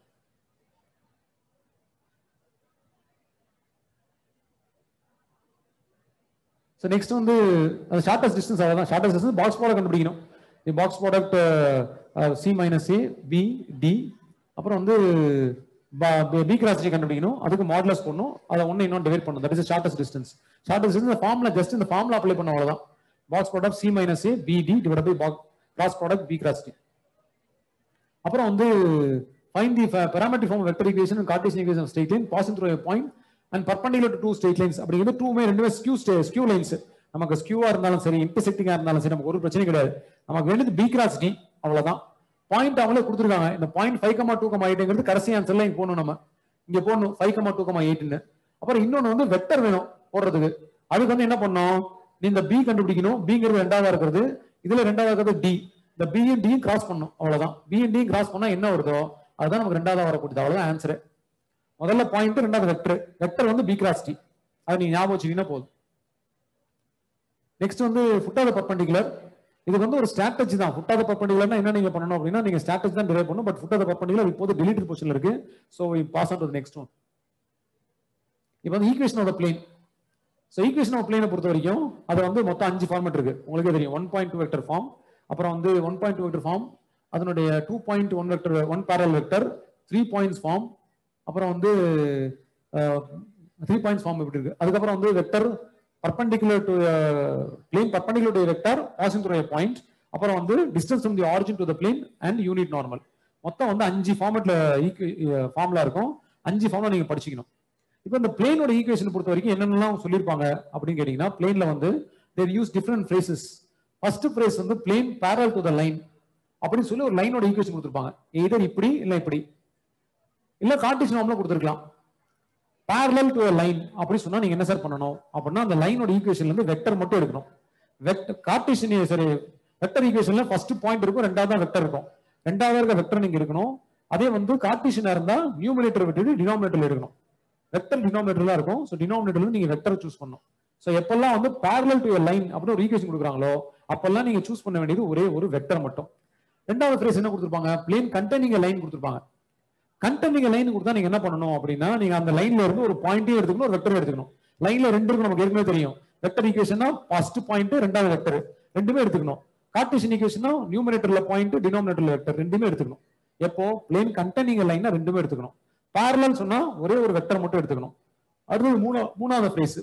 so next வந்து அது ஷார்டஸ்ட் டிஸ்டன்ஸ் அவ்வளோதான் ஷார்டஸ்ட் டிஸ்டன்ஸ் பாக்ஸ் ப்ராடக்ட் கண்டுபிடிக்கணும் the box product C minus A B D அப்புறம் வந்து பி கிராஸ் டி கண்டுபிடிக்கணும் அதுக்கு மாடலஸ் பண்ணணும் அதை ஒன்று இன்னும் டிவைட் பண்ணணும் that is shortest distance shortest distance ஃபார்ம்ல ஜஸ்ட் இந்த ஃபார்ம்ல அப்ளை பண்ண அவ்வளோதான் box product C minus A B D divide by box cross product B cross D அப்புறம் வந்து fine the parametric form vector equation and cartesian equation of straight line passing through point and perpendicular to two straight lines அப்படிங்கிறது டூமே ரெண்டுமே skew skew lines நமக்கு ஸ்கியூவா இருந்தாலும் சரி இன்டர்செக்டிங்கா இருந்தாலும் சரி நமக்கு ஒரு பிரச்சனையும் கிடையாது நமக்கு வேண்டியது பி கிராஸ் டி அவ்வளவுதான் பாயிண்ட் அவங்களே கொடுத்துருக்காங்க இந்த point five comma two comma எயிட்ங்கிறது கடைசி ஆன்சர்ல இங்க போகணும் நம்ம இங்க போடணும் ஃபைவ் கமா டூ கமா எயிட்னு அப்புறம் இன்னொன்னு வந்து வெக்டர் வேணும் போடுறதுக்கு அதுக்கு வந்து என்ன பண்ணோம் நீ இந்த பி கண்டுபிடிக்கணும் பிங்கிறது ரெண்டாவதா இருக்கிறது இதுல ரெண்டாவதா இருக்கிறது டி இந்த பி அண்ட் டியும் கிராஸ் பண்ணும் அவ்வளவுதான் பி அண்ட் டியும் கிராஸ் பண்ணா என்ன வருதோ அதுதான் நமக்கு ரெண்டாவதா வரக்கூடியது அவ்வளவுதான் ஆன்சர் முதல்ல பாயிண்ட் ரெண்டாவது வெக்டர் வெக்டர் வந்து பி கிராஸ் டி அது நீங்க ஞாபகம் வச்சுக்கீங்கன்னா போதும் நெக்ஸ்ட் வந்து ஃபுட்டாத பர்பண்டிகுலர் இது வந்து ஒரு ஸ்ட்ராட்டஜி தான் ஃபுட்டாத பர்பண்டிகுலர்னா என்ன நீங்க பண்ணணும் அப்படின்னா நீங்க ஸ்ட்ராட்டஜி தான் டிரைவ் பண்ணணும் பட் ஃபுட்டாத பர்பண்டிகுலர் இப்போது டெலிட்டட் பொசிஷன்ல இருக்கு so pass on to next one இப்போ வந்து ஈக்குவேஷனோட பிளேன் ஸோ ஈக்குவேஷன் ஆஃப் பிளேனை பொறுத்த வரைக்கும் அது வந்து மொத்தம் அஞ்சு ஃபார்மேட் இருக்கு உங்களுக்கே தெரியும் one point two vector form அப்புறம் வந்து one point two vector form அதனுடைய two point one vector one parallel vector three points form அப்புறம் வந்து த்ரீ பாயிண்ட்ஸ் ஃபார்ம் இப்படி இருக்கு அதுக்கப்புறம் வந்து vector perpendicular to plane perpendicular to vector passing through point அப்புறம் வந்து distance from the origin to the plane and unit normal மொத்தம் வந்து அஞ்சு ஃபார்மேட்ல ஃபார்ம்ல இருக்கும் அஞ்சு ஃபார்ம்ல நீங்க படிச்சுக்கணும் இப்போ இந்த பிளேனோட ஈக்குவேஷன் பொறுத்த வரைக்கும் என்னென்னலாம் சொல்லியிருப்பாங்க அப்படின்னு கேட்டீங்கன்னா பிளேன்ல வந்து there use different phrases first phrase வந்து plane parallel to the line அப்படின்னு சொல்லி ஒரு லைனோட ஈக்குவேஷன் கொடுத்துருப்பாங்க எதர் இப்படி இல்லை இப்படி இல்ல கார்டிஷன் ஃபார்ம்ல கொடுத்துருக்கலாம் parallel டு லைன் அப்படி சொன்னா நீங்க என்ன சார் பண்ணணும் அப்படின்னா அந்த லைனோட ஈக்குவேஷன்ல இருந்து வெக்டர் மட்டும் எடுக்கணும் வெக்டர் கார்டிஷன் சரி வெக்டர் ஈக்குவேஷன்ல ஃபர்ஸ்ட் பாயிண்ட் இருக்கும் ரெண்டாவது தான் வெக்டர் இருக்கும் ரெண்டாவது இருக்க வெக்டர் நீங்க இருக்கணும் அதே வந்து கார்டிஷனா இருந்தா நியூமினேட்டர் விட்டுட்டு டினாமினேட்டர்ல எடுக்கணும் வெக்டர் டினாமினேட்டர்ல இருக்கும் ஸோ டினாமினேட்டர்ல நீங்க வெக்டர் சூஸ் பண்ணணும் ஸோ எப்பெல்லாம் வந்து parallel டு லைன் அப்படின்னு ஒரு ஈக்குவேஷன் கொடுக்குறாங்களோ அப்பெல்லாம் நீங்க சூஸ் பண்ண வேண்டியது ஒரே ஒரு வெக்டர் மட்டும் ரெண்டாவது ஃப்ரேஸ் என்ன கொடுத்துருப்பாங்க பிளேன் கண்டெய்னிங் லைன் கொடுத்துருப்பாங்க கண்டெய்னிங் லைன் கொடுத்தா நீங்க என்ன பண்ணணும் அப்படின்னா நீங்க அந்த லைன்ல இருந்து ஒரு பாயிண்ட்டையும் எடுத்துக்கணும் ஒரு வெக்டர் எடுத்துக்கணும் லைன்ல ரெண்டு இருக்கும் நமக்கு ஏற்கனவே தெரியும் வெக்டர் ஈக்குவேஷனா ஃபர்ஸ்ட் பாயிண்ட் ரெண்டாவது வெக்டர் ரெண்டுமே எடுத்துக்கணும் கார்டீசியன் ஈக்குவேஷனா நியூமரேட்டர்ல பாயிண்ட் டினாமினேட்டர்ல வெக்டர் ரெண்டுமே எடுத்துக்கணும் எப்போ பிளேன் கண்டெய்னிங் லைனா ரெண்டுமே எடுத்துக்கணும் பேரலல் சொன்னா ஒரே ஒரு வெக்டர் மட்டும் எடுத்துக்கணும் அடுத்தது மூணா மூணாவது phrase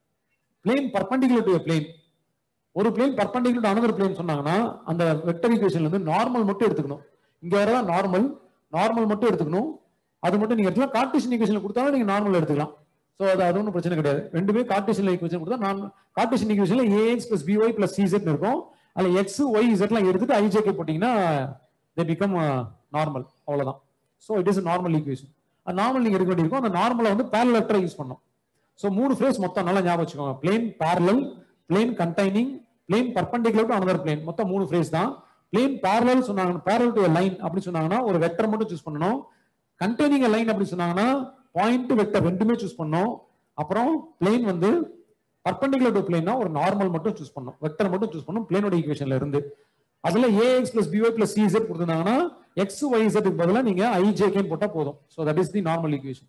plane perpendicular to plane ஒரு plane perpendicular to another plane சொன்னாங்கன்னா அந்த வெக்டர் ஈக்குவேஷன்ல இருந்து நார்மல் மட்டும் எடுத்துக்கணும் இங்க வரதா நார்மல் நார்மல் மட்டும் எடுத்துக்கணும் அது மட்டும் நீங்க எடுத்துக்கலாம் கார்டீசியன் ஈக்குவேஷன் கொடுத்தாலும் நீங்க நார்மல் எடுத்துக்கலாம் ஸோ அது அது ஒன்றும் பிரச்சனை கிடையாது ரெண்டுமே கார்டீசியன் ஈக்குவேஷன் கொடுத்தா நான் கார்டீசியன் ஈக்குவேஷன்ல ஏஎக்ஸ் பிளஸ் பிஒய் பிளஸ் சிசெட் இருக்கும் அதில் எக்ஸ் ஒய் இசட்லாம் எடுத்துட்டு ஐஜேகே போட்டீங்கன்னா தே பிகம் நார்மல் அவ்வளவுதான் so it is normal equation normal நீங்க எடுக்க வேண்டியிருக்கும் அந்த நார்மலை வந்து பேரல் வெக்டரை யூஸ் பண்ணணும் ஸோ மூணு ஃப்ரேஸ் மொத்தம் நல்லா ஞாபகம் வச்சுக்கோங்க plane parallel plane containing plane perpendicular to another plane மொத்தம் மூணு ஃப்ரேஸ் தான் பிளேன் பேரலல் சொன்னாங்க பேரல் டு லைன் அப்படின்னு சொன்னாங்கன்னா ஒரு வெக்டர் மட்டும் சூஸ் பண்ணணும் கண்டெய்னிங் லைன் அப்படி சொன்னாங்கன்னா பாயிண்ட் வெக்டர் ரெண்டுமே சூஸ் பண்ணணும் அப்புறம் பிளேன் வந்து பர்பண்டிகுலர் டு பிளேன்னா ஒரு நார்மல் மட்டும் சூஸ் பண்ணணும் வெக்டர் மட்டும் சூஸ் பண்ணணும் பிளேனோட ஈக்குவேஷன்ல இருந்து அதுல ஏஎக்ஸ் பிளஸ் பிஒய் பிளஸ் சிசெட் கொடுத்திருந்தாங்கன்னா எக்ஸ் ஒய் இசட்டுக்கு பதிலாக நீங்க ஐஜேகேன்னு போட்டா போதும் so that is the normal equation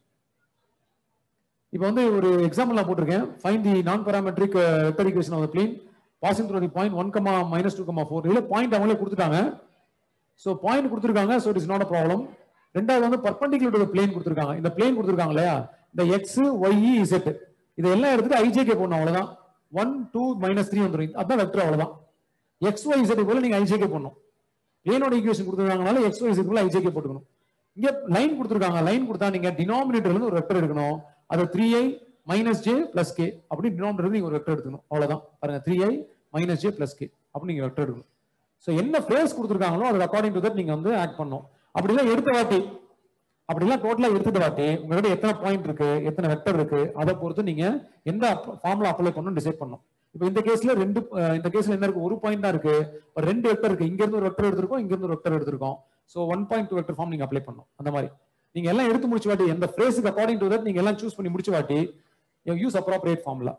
இப்போ வந்து ஒரு எக்ஸாம்பிள் நான் போட்டிருக்கேன் find the non parametric vector equation of plane passing through the point one comma minus two comma four இதில் பாயிண்ட் அவங்களே கொடுத்துட்டாங்க ஸோ பாயிண்ட் கொடுத்துருக்காங்க so it is not a problem ரெண்டாவது வந்து பர்பண்டிகுலர் டு பிளேன் கொடுத்துருக்காங்க இந்த பிளேன் கொடுத்துருக்காங்க இல்லையா இந்த எக்ஸ் ஒய் இசெட் இதெல்லாம் எடுத்துட்டு ஐஜேகே போடணும் அவ்வளவுதான் ஒன் டூ மைனஸ் த்ரீ வந்துடும் அதான் வெக்டர் அவ்வளவுதான் எக்ஸ் ஒய் இசெட் போல நீங்க ஐஜேகே போடணும் பிளேனோட ஈக்குவேஷன் கொடுத்துருக்காங்கனால எக்ஸ் ஒய் இசெட் போல ஐஜேகே போட்டுக்கணும் இங்க லைன் கொடுத்துருக்காங்க லைன் கொடுத்தா நீங்க டினாமினேட்டர்ல இருந்து ஒரு வெக்டர் எடுக்கணும் அது three i minus j plus k அப்படி டினாமினேட்டர் நீங்க ஒரு வெக்டர் எடுக்கணும் அவ்வளவுதான் பாருங்க three i minus j plus k அப்படி நீங்க வெக்டர் எடுக்கணும் ஸோ என்ன ஃப்ரேஸ் கொடுத்துருக்காங்களோ அது அக்கார்டிங் டு தட் நீங்க வந்து ஆக்ட் பண்ணணும் அப்படிலாம் எடுத்த வாட்டி அப்படிலாம் டோட்டலா எடுத்துட்டு வாட்டி உங்ககிட்ட எத்தனை பாயிண்ட் இருக்கு எத்தனை வெக்டர் இருக்கு அதை பொறுத்து நீங்க எந்த ஃபார்முலா அப்ளை பண்ணணும் டிசைட் பண்ணணும் இப்போ இந்த கேஸ்ல ரெண்டு அஹ், இந்த கேஸ்ல என்ன இருக்கு ஒரு பாயிண்ட் தான் இருக்கு ஒரு ரெண்டு வெக்டர் இருக்கு இங்க இருந்து ஒரு வெக்டர் எடுத்திருக்கோம் இங்க இருந்து ஒரு வெக்டர் எடுத்திருக்கோம் so one point two vector form நீங்க அப்ளை பண்ணணும் அந்த மாதிரி நீங்க எல்லாம் எடுத்து முடிச்சு வாட்டி எந்த ஃப்ரேஸுக்கு அக்கார்டிங் டு தட் நீங்க எல்லாம் சூஸ் பண்ணி முடிச்சு வாட்டி யூஸ் அப்ராப்ரியேட் ஃபார்முலா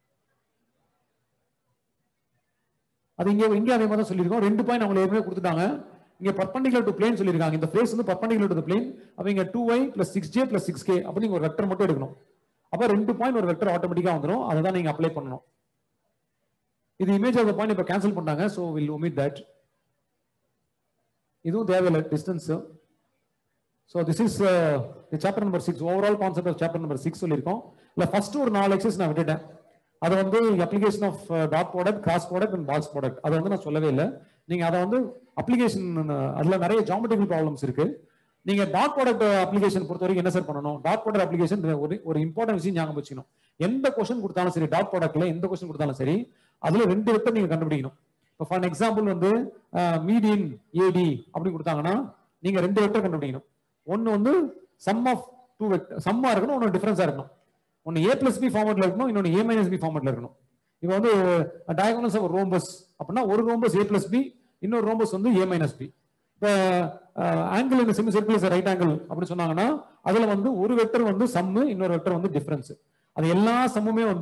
அது இங்க இங்க அதே மாதிரி தான் சொல்லியிருக்கோம் ரெண்டு பாயிண்ட் அவங்க ஏற்கனவே கொடுத்துட்டாங்க இங்க பர்பண்டிகுலர் டு பிளேன் சொல்லியிருக்காங்க இந்த ஃப்ரேஸ் வந்து பர்பண்டிகுலர் டு பிளேன் அப்ப இங்க two Y plus six j plus six k அப்ப நீங்க ஒரு வெக்டர் மட்டும் எடுக்கணும் அப்ப ரெண்டு பாயிண்ட் ஒரு வெக்டர் ஆட்டோமேட்டிக்கா வந்துடும் அதை தான் நீங்க அப்ளை பண்ணணும் இது இமேஜ் ஆஃப் பாயிண்ட் இப்ப கேன்சல் பண்ணாங்க ஸோ வில் omit தட் இதுவும் தேவையில்லை distance so this is chapter number six overall concept of chapter number six சொல்லியிருக்கோம் இல்லை ஃபர்ஸ்ட் ஒரு நாலு எக்ஸஸ் நான் விட்டுட்டேன் அது வந்து application of dot product cross product and box product அதை வந்து நான் சொல்லவே இல்லை நீங்க அதை வந்து அப்ளிகேஷன் அதுல நிறைய ஜாமெட்ரிக்கல் ப்ராப்ளம்ஸ் இருக்கு நீங்க டாட் ப்ராடக்ட் அப்ளிகேஷன் பொறுத்த வரைக்கும் என்ன சார் பண்ணணும் டாட் ப்ராடக்ட் அப்ளிகேஷன் ஒரு ஒரு இம்பார்ட்டன்ட் விஷயம் ஞாபகம் வச்சுக்கணும் எந்த கொஸ்டின் கொடுத்தாலும் சரி டாட் ப்ராடக்ட்ல எந்த கொஸ்டின் கொடுத்தாலும் சரி அதுல ரெண்டு வெக்டர் நீங்க கண்டுபிடிக்கணும் இப்போ ஃபார் எக்ஸாம்பிள் வந்து மீடியன் ஏடி அப்படின்னு கொடுத்தாங்கன்னா நீங்க ரெண்டு வெக்டர் கண்டுபிடிக்கணும் ஒன்னு வந்து சம் ஆஃப் டூ வெக்டர் சம்மா இருக்கணும் ஒன்னு டிஃபரன்ஸா இருக்கணும் ஒன்னு ஏ பிளஸ் பி ஃபார்மட்ல இருக்கணும் இன்னொன்னு ஏ மைனஸ் பி ஃபார்மட்ல இருக்கணும் இப்போ வந்து டயகனல்ஸ் ஆஃப் ரோம்பஸ் அப்படின்னா ஒரு ரோம்பஸ் ஏ பிளஸ் பி இன்னொரு ரோம்பஸ் வந்து ஏ மைனஸ் பி இப்போ ஆங்கிள் இந்த semi circle is right angle அப்படின்னு சொன்னாங்கன்னா அதுல வந்து ஒரு வெக்டர் வந்து சம்மு இன்னொரு வெக்டர் வந்து டிஃபரன்ஸ் அது எல்லா சம்முமே வந்து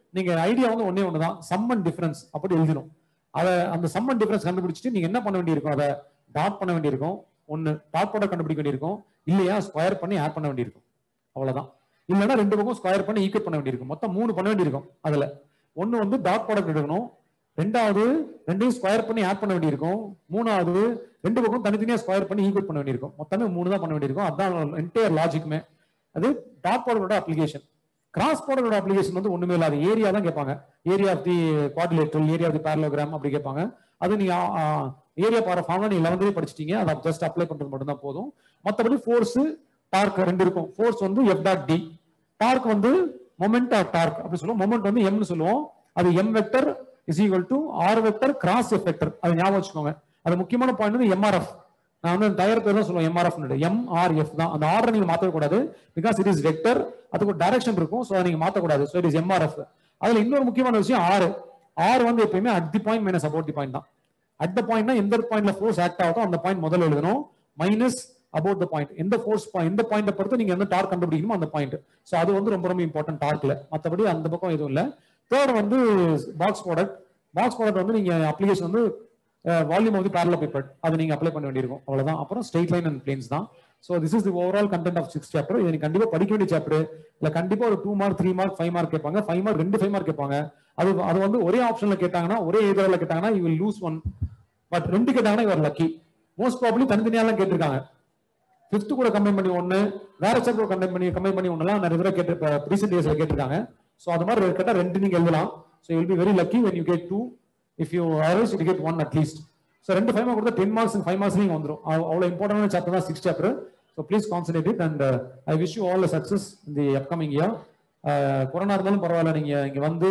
நீங்க ஐடியா வந்து ஒண்ணே ஒண்ணுதான் சம் அண்ட் டிஃபரன்ஸ் அப்படி எழுதணும் அதை அந்த சம் அண்ட் டிஃபரன்ஸ் கண்டுபிடிச்சிட்டு நீங்க என்ன பண்ண வேண்டியிருக்கும் அதை டாட் பண்ண வேண்டியிருக்கும் ஒன்னு டாட் போட கண்டுபிடிக்க வேண்டியிருக்கும் இல்லையா ஸ்கொயர் பண்ணி ஆட் பண்ண வேண்டியிருக்கும் அவ்வளவுதான் இல்லைன்னா ரெண்டு பக்கம் ஸ்கொயர் பண்ணி ஈக்குவல் பண்ண வேண்டியிருக்கும் மொத்தம் மூணு பண்ண வேண்டியிருக்கும் அதுல ஒன்னு வந்து டாட் ப்ராடக்ட் எடுக்கணும் ரெண்டாவது ரெண்டையும் ஸ்கொயர் பண்ணி ஆட் பண்ண வேண்டியிருக்கும் மூணாவது ரெண்டு பக்கம் தனித்தனியா ஸ்கொயர் பண்ணி ஈக்குவல் பண்ண வேண்டியிருக்கும் மொத்தமே மூணு தான் பண்ண வேண்டியிருக்கும் அதான் என்டையர் லாஜிக்குமே அது டாட் ப்ராடக்டோட அப்ளிகேஷன் கிராஸ் ப்ராடக்டோட அப்ளிகேஷன் வந்து ஒண்ணுமே இல்லாத ஏரியா தான் கேட்பாங்க area of the quadrilateral area of the parallelogram அப்படி கேட்பாங்க அது நீங்க ஏரியா பார ஃபார்ம்ல நீங்க லெவன்த்லேயே படிச்சிட்டீங்க அதை ஜஸ்ட் அப்ளை பண்றது மட்டும் தான் போதும் மற்றபடி ஃபோர்ஸ் டார்க் ரெண்டு இருக்கும் ஃபோர்ஸ் வந்து எஃப் டாட் டி டார்க் வந்து மொமெண்ட் ஆஃப் டார்க் அப்படி சொல்லுவோம் மொமெண்ட் வந்து எம்னு சொல்லுவோம் அது m vector is equal to r vector cross f vector அது ஞாபகம் வச்சுக்கோங்க அது முக்கியமான பாயிண்ட் வந்து எம்ஆர்எஃப் நான் வந்து டயர் பேர் தான் சொல்லுவேன் எம்ஆர்எஃப் எம்ஆர்எஃப் தான் அந்த ஆர்டர் நீங்க மாத்தவே கூடாது பிகாஸ் இட் இஸ் வெக்டர் அதுக்கு ஒரு டைரக்ஷன் இருக்கும் ஸோ அதை நீங்க மாத்தக்கூடாது ஸோ இட் இஸ் எம்ஆர்எஃப் அதுல இன்னொரு முக்கியமான விஷயம் ஆறு ஆறு வந்து எப்பயுமே at the point minus about the point தான் அட் த பாயிண்ட்னா எந்த பாயிண்ட்ல ஃபோர்ஸ் ஆக்ட் ஆகுதோ அந்த பாயிண்ட் முதல்ல எழுதணும் மைனஸ் அபவுட் த பாயிண்ட் எந்த ஃபோர்ஸ் எந்த பாயிண்ட பொறுத்து நீங்க எந்த டார்க் கண்டுபிடிக்கணுமோ அந்த பாயிண்ட் ஸோ அது வந்து ரொம்ப ரொம்ப இம்பார்ட்டன்ட் டார்க்ல மற்றபடி அந்த பக்கம் எதுவும் இல்லை தேர்ட் வந்து பாக்ஸ் ப்ராடக்ட் பாக்ஸ் ப்ராடக்ட் வந்து நீங்க அப்ளிகேஷன் வந்து volume of the parallelepiped அது நீங்க அப்ளை பண்ண வேண்டியிருக்கும் அவ்வளவுதான் அப்புறம் ஸ்ட்ரெயிட் லைன் அண்ட் பிளேன்ஸ் தான் so this is the overall content of six chapter இது நீங்க கண்டிப்பா படிக்க வேண்டிய சாப்டர் இல்ல கண்டிப்பா ஒரு two mark three mark five mark கேட்பாங்க ஃபைவ் மார்க் ரெண்டு ஃபைவ் மார்க் கேட்பாங்க அது அது வந்து ஒரே ஆப்ஷன்ல கேட்டாங்கன்னா ஒரே ஏரியாவில் கேட்டாங்கன்னா you will lose one but ரெண்டு கேட்டாங்கன்னா இவர் லக்கி மோஸ்ட் ப்ராப்ளி தனித்தனியாலாம் கேட்டிருக்காங்க ஃபிஃப்த் கூட கம்பைன் பண்ணி ஒன்னு வேற சாப்டர் கம்பைன் பண்ணி கம்பைன் பண்ணி ஒன்னுலாம் நிறைய தடவை கேட்டு ரீசெண்ட் டேஸ்ல கேட்டிருக்காங்க ஸோ அது மாதிரி கேட்டா ரெண்டு நீங்க எழுதலாம் so will be very lucky when you get two if you arrays you get one at least so ரெண்டு ஃபைவ் மார்க் கொடுத்தா டென் மார்க்ஸ் ஃபைவ் மார்க்ஸ் நீங்க வந்துடும் அவ்வளோ இம்பார்ட்டன்டான சாப்டர் தான் six chapter so please concentrate it and I wish you all success இந்த upcoming year corona இருந்தாலும் பரவாயில்ல நீங்க இங்க வந்து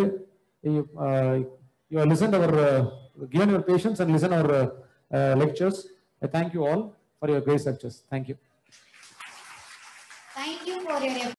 you listen our given your patience and listen our lectures I thank you all for your great lectures thank you Thank you for your